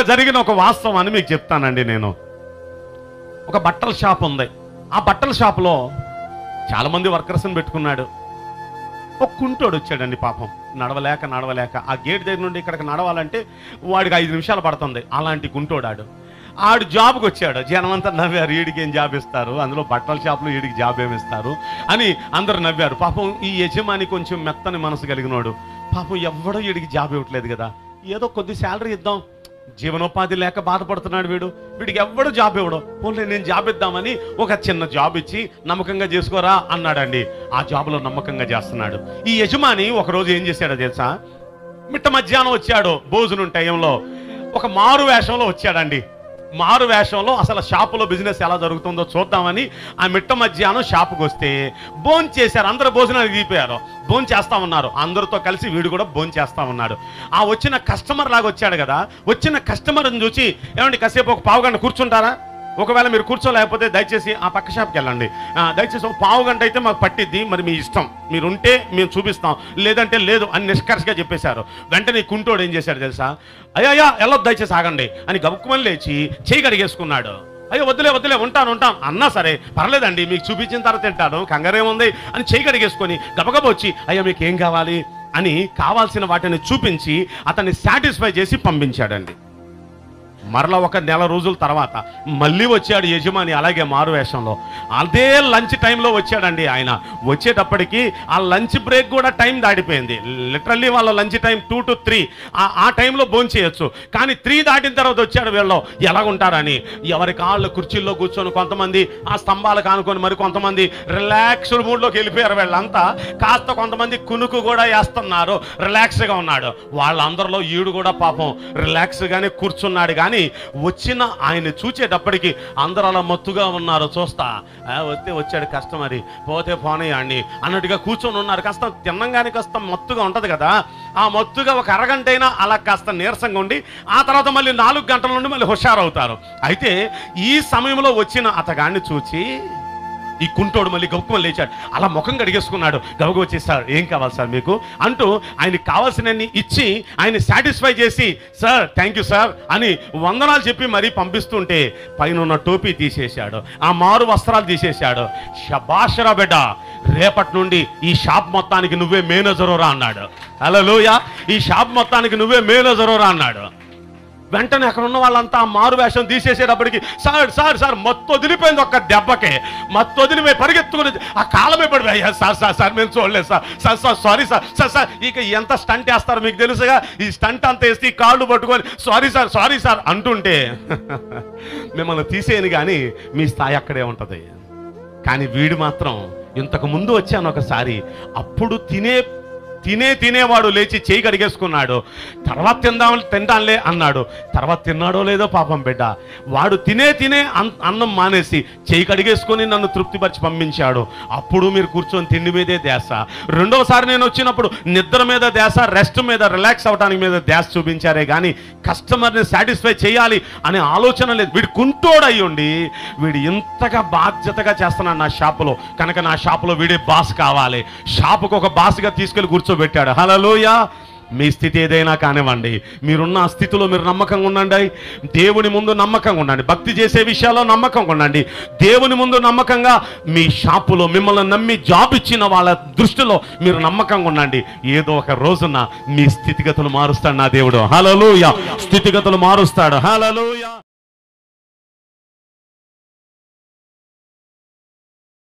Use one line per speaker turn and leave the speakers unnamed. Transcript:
జరిగిన ఒక వాస్తవాన్ని మీకు చెప్తానండి నేను ఒక బట్టల షాప్ ఉంది ఆ బట్టల షాపులో చాలా మంది వర్కర్స్ని పెట్టుకున్నాడు ఒక కుంటోడు వచ్చాడండి పాపం నడవలేక నడవలేక ఆ గేట్ దగ్గర నుండి ఇక్కడికి నడవాలంటే వాడికి ఐదు నిమిషాలు పడుతుంది అలాంటి కుంటోడాడు ఆడు జాబ్కి వచ్చాడు జనం అంతా నవ్వారు వీడికి ఏం జాబ్ ఇస్తారు అందులో బట్టల షాప్లో వీడికి జాబ్ ఏమి ఇస్తారు అని అందరు నవ్వారు పాపం ఈ యజమాని కొంచెం మెత్తని మనసు కలిగినోడు పాపం ఎవ్వడో వీడికి జాబ్ ఇవ్వట్లేదు కదా ఏదో కొద్ది శాలరీ ఇద్దాం జీవనోపాధి లేక బాధపడుతున్నాడు వీడు వీడికి ఎవ్వడు జాబ్ ఇవ్వడు పోనీ నేను జాబ్ ఇద్దామని ఒక చిన్న జాబ్ ఇచ్చి నమ్మకంగా చేసుకోరా అన్నాడండి ఆ జాబ్లో నమ్మకంగా చేస్తున్నాడు ఈ యజమాని ఒకరోజు ఏం చేశాడో తెలుసా మిట్ట మధ్యాహ్నం వచ్చాడు భోజనం టైంలో ఒక మారు వేషంలో వచ్చాడండి మారు వేషంలో అసలు షాపులో బిజినెస్ ఎలా జరుగుతుందో చూద్దామని ఆ మిట్ట మధ్యాహ్నం షాపుకి వస్తే భోన్ చేశారు అందరూ భోజనానికి దిగిపోయారు భోన్ చేస్తా ఉన్నారు అందరితో కలిసి వీడు కూడా భోన్ చేస్తా ఉన్నాడు ఆ వచ్చిన కస్టమర్ లాగా వచ్చాడు కదా వచ్చిన కస్టమర్ని చూసి ఏమండి కాసేపు ఒక పావు గంట కూర్చుంటారా ఒకవేళ మీరు కూర్చోలేకపోతే దయచేసి ఆ పక్క షాప్కి వెళ్ళండి ఆ, దయచేసి ఒక పావు గంట అయితే మాకు పట్టిద్ది మరి మీ ఇష్టం మీరు ఉంటే మేము చూపిస్తాం లేదంటే లేదు అని నిష్కర్షగా చెప్పేశారు వెంటనే ఈ కుంటోడు ఏం చేశాడు తెలుసా అయ్యా అయ్యా వెళ్ళొద్దు దయచేసి ఆగండి అని గబుక్కుమని లేచి చేయి కడిగేసుకున్నాడు అయ్యో వద్దులే వద్దులే ఉంటాను ఉంటాను అన్నా సరే పర్లేదండి మీకు చూపించిన తర్వాత తింటాను కంగారేముంది అని చేయి కడిగేసుకొని గబగబ వచ్చి అయ్యా మీకు ఏం కావాలి అని కావాల్సిన వాటిని చూపించి అతన్ని సాటిస్ఫై చేసి పంపించాడండి మరలా ఒక నెల రోజుల తర్వాత మళ్ళీ వచ్చాడు యజమాని అలాగే మారు వేషంలో అదే లంచ్ టైంలో వచ్చాడండి ఆయన వచ్చేటప్పటికి ఆ లంచ్ బ్రేక్ కూడా టైం దాటిపోయింది లిటరల్లీ వాళ్ళ lunch time two to three ఆ టైంలో భోంచేయచ్చు చేయొచ్చు కానీ త్రీ దాటిన తర్వాత వచ్చాడు వీళ్ళు ఎలా ఉంటారని ఎవరి కాళ్ళు కుర్చీల్లో కూర్చొని కొంతమంది ఆ స్తంభాలకు ఆనుకొని మరి కొంతమంది రిలాక్స్డ్ మూడ్లోకి వెళ్ళిపోయారు వీళ్ళంతా కాస్త కొంతమంది కునుకు కూడా వేస్తున్నారు రిలాక్స్గా ఉన్నాడు వాళ్ళందరిలో ఈడు కూడా పాపం రిలాక్స్గానే కూర్చున్నాడు కానీ వచ్చిన ఆయన చూచేటప్పటికి అందరూ అలా మత్తుగా ఉన్నారు చూస్తా "ఆ, వస్తే వచ్చాడు కస్టమర్ పోతే పోనీయండి అన్నట్టుగా కూర్చొని ఉన్నారు కాస్త తిన్నంగానే కాస్త మత్తుగా ఉంటది కదా ఆ మత్తుగా ఒక అరగంట అయినా అలా కాస్త నీరసంగా ఉండి ఆ తర్వాత మళ్ళీ నాలుగు గంటల నుండి మళ్ళీ హుషారవుతారు అయితే ఈ సమయంలో వచ్చిన అతగాన్ని చూచి ఈ కుంటోడు మళ్ళీ గబుక్కుమని లేచాడు అలా ముఖం కడిగేసుకున్నాడు గబగ వచ్చి సార్ ఏం కావాలి సార్ మీకు అంటూ ఆయనకి కావాల్సినన్ని ఇచ్చి ఆయన సాటిస్ఫై చేసి సార్ థ్యాంక్ యూ సార్ అని వందనాలు చెప్పి మరీ పంపిస్తుంటే పైన ఉన్న టోపీ తీసేశాడు ఆ మారు వస్త్రాలు తీసేశాడు షబాషరా బిడ్డ రేపటి నుండి ఈ షాప్ మొత్తానికి నువ్వే మేనేజరు రా అన్నాడు హలో ఈ షాప్ మొత్తానికి నువ్వే మేనేజరు రా అన్నాడు వెంటనే అక్కడ ఉన్న వాళ్ళంతా ఆ మారు వేషం తీసేసేటప్పటికి సార్ సార్ సార్ మొత్తం వదిలిపోయింది ఒక్క దెబ్బకే మొత్తం వదిలిపోయి పరిగెత్తుకుని ఆ కాలమే పడి అయ్యా సార్ సార్ సార్ మేము చూడలేదు sir sir sir sorry sir sir sir ఇక ఎంత స్టంట్ వేస్తారో మీకు తెలుసుగా ఈ స్టంట్ అంత వేసి ఈ కాళ్ళు పట్టుకొని సారీ సార్ సారీ సార్ అంటుంటే మిమ్మల్ని తీసేయను కానీ మీ స్థాయి అక్కడే ఉంటుంది కానీ వీడు మాత్రం ఇంతకు ముందు వచ్చాను ఒకసారి అప్పుడు తినే తినే తినేవాడు లేచి చేయి కడిగేసుకున్నాడు తర్వాత తిందాం తింటాంలే అన్నాడు తర్వాత తిన్నాడో లేదో పాపం బిడ్డ వాడు తినే తినే అన్- అన్నం మానేసి చేయి కడిగేసుకొని నన్ను తృప్తిపరిచి పంపించాడు అప్పుడు మీరు కూర్చొని తిండి మీదే ధ్యాస రెండోసారి నేను వచ్చినప్పుడు నిద్ర మీద ధ్యాస రెస్ట్ మీద రిలాక్స్ అవడానికి మీద ధ్యాస చూపించారే కానీ కస్టమర్ని సాటిస్ఫై చేయాలి అనే ఆలోచన లేదు వీడు కుంటోడు అయ్యుండి వీడు ఇంతగా బాధ్యతగా చేస్తున్నాడు నా షాపులో కనుక నా షాపులో వీడే బాస్ కావాలి షాపుకు ఒక బాస్గా తీసుకెళ్లి కూర్చోబెట్టాడు హలోయ మీ స్థితి ఏదైనా కానివ్వండి మీరున్న ఆ స్థితిలో మీరు నమ్మకంగా ఉండండి దేవుని ముందు నమ్మకంగా ఉండండి భక్తి చేసే విషయాల్లో నమ్మకంగా ఉండండి దేవుని ముందు నమ్మకంగా మీ షాపులో మిమ్మల్ని నమ్మి జాబ్ ఇచ్చిన వాళ్ళ దృష్టిలో మీరు నమ్మకంగా ఉండండి ఏదో ఒక రోజున మీ స్థితిగతులు మారుస్తాడు నా దేవుడు హలలోయ స్థితిగతులు మారుస్తాడు హలలోయ